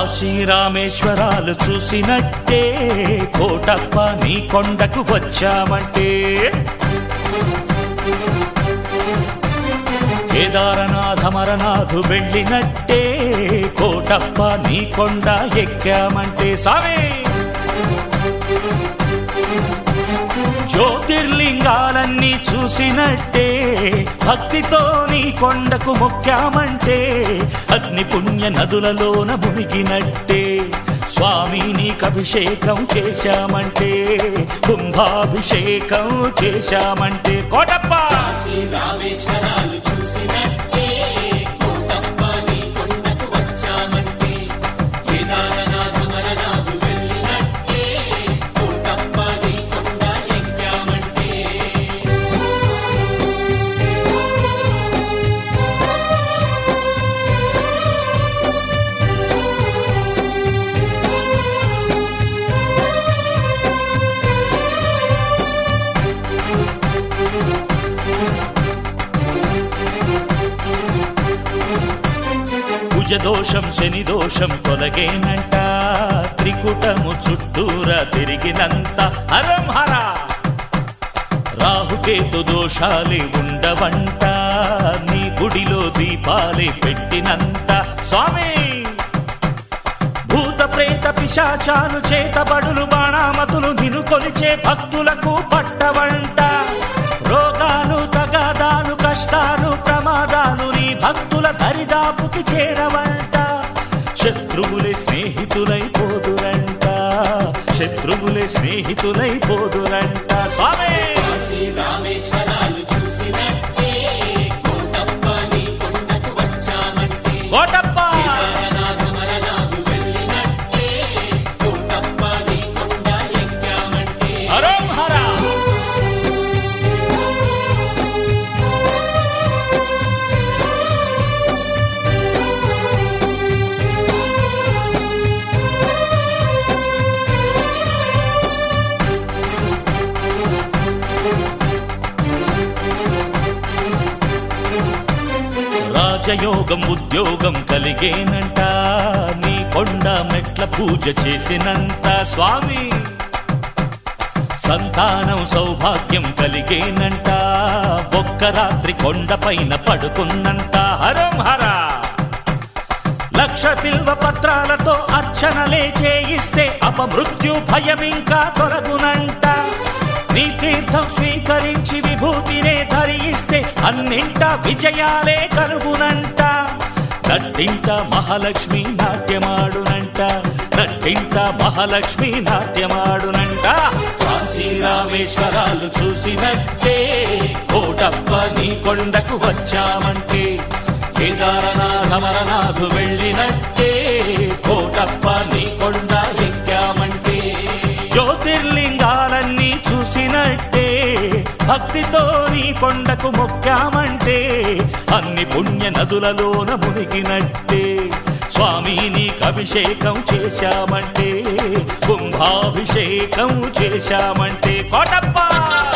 కాశీ రామేశ్వరాలు చూసినట్టే కోటప్ప నీ కొండకు వచ్చామంటే కేదారనాథమరనాథు వెళ్ళినట్టే కోటప్ప నీ కొండ ఎక్కామంటే సామే జ్యోతిర్లింగాలన్నీ చూసినట్టే భక్తితో నీ కొండకు మొక్కామంటే అగ్ని పుణ్య నదులలోన మునిగినట్టే స్వామి నీకు అభిషేకం చేశామంటే కుంభాభిషేకం చేశామంటే కోటప్ప కాశీ రామేశ్వరాలు చూసినట్టే కోటప్ప నీ కొండకు వచ్చామంటే కేదారనాథ మరనాథు వెళ్ళినట్టే కోటప్ప నీ కొండ ఎక్కామంటే కుజదోషం శనిదోషం తొలగేనంట త్రికుటము చుట్టూరా తిరిగినంత హరం హర రాహుకేతు దోషాలే ఉండవంట నీ గుడిలో దీపాలే పెట్టినంత స్వామి భూత ప్రేత పిశాచాలు చేతబడులు బాణామతులు నిను కొలిచే భక్తులకు పట్టవంట రోగాలు తగాదాలు కష్టాలు ప్రమాదాలు నీ భక్తుల దరిదాపుకి చేరవంట శత్రువులే స్నేహితులైపోదురంట శత్రువులే స్నేహితులైపోదురంట స్వామి కాశీ రామేశ్వరాలు చూసినట్టే కోటప్ప నీ కొండకు వచ్చామంటే కోటప్ప కేదారనాథ మరనాథు వెళ్ళినట్టే కోటప్ప నీ కొండ ఎక్కామంటే హరం హర రాజయోగం ఉద్యోగం కలిగేనంట నీ కొండ మెట్ల పూజ చేసినంత స్వామి సంతానం సౌభాగ్యం కలిగేనంట ఒక్క రాత్రి కొండపైన పడుకున్నంత హరం హర లక్ష బిల్వ పత్రాలతో అర్చనలే చేయిస్తే అపమృత్యు భయం ఇంకా తొలగునంట నీ తీర్థం స్వీకరించి విభూతినే ధరిస్తే అన్నింట విజయాలే కలుగునంట నట్టింట మహాలక్ష్మి నాట్యమాడునంట నట్టింట మహాలక్ష్మి నాట్యమాడునంట కాశీ రామేశ్వరాలు చూసినట్టే కోటప్ప నీ కొండకు వచ్చామంటే కేదారనాథ మరనాథు వెళ్ళినట్టే కోటప్ప నీ కొండ ఎక్కామంటే జ్యోతిర్లింగాలన్నీ చూసినట్టే భక్తితో నీ కొండకు మొక్కామంటే అన్ని పుణ్య నదులలోన మునిగినట్టే స్వామి నీకు అభిషేకం చేశామంటే కుంభాభిషేకం చేశామంటే కోటప్ప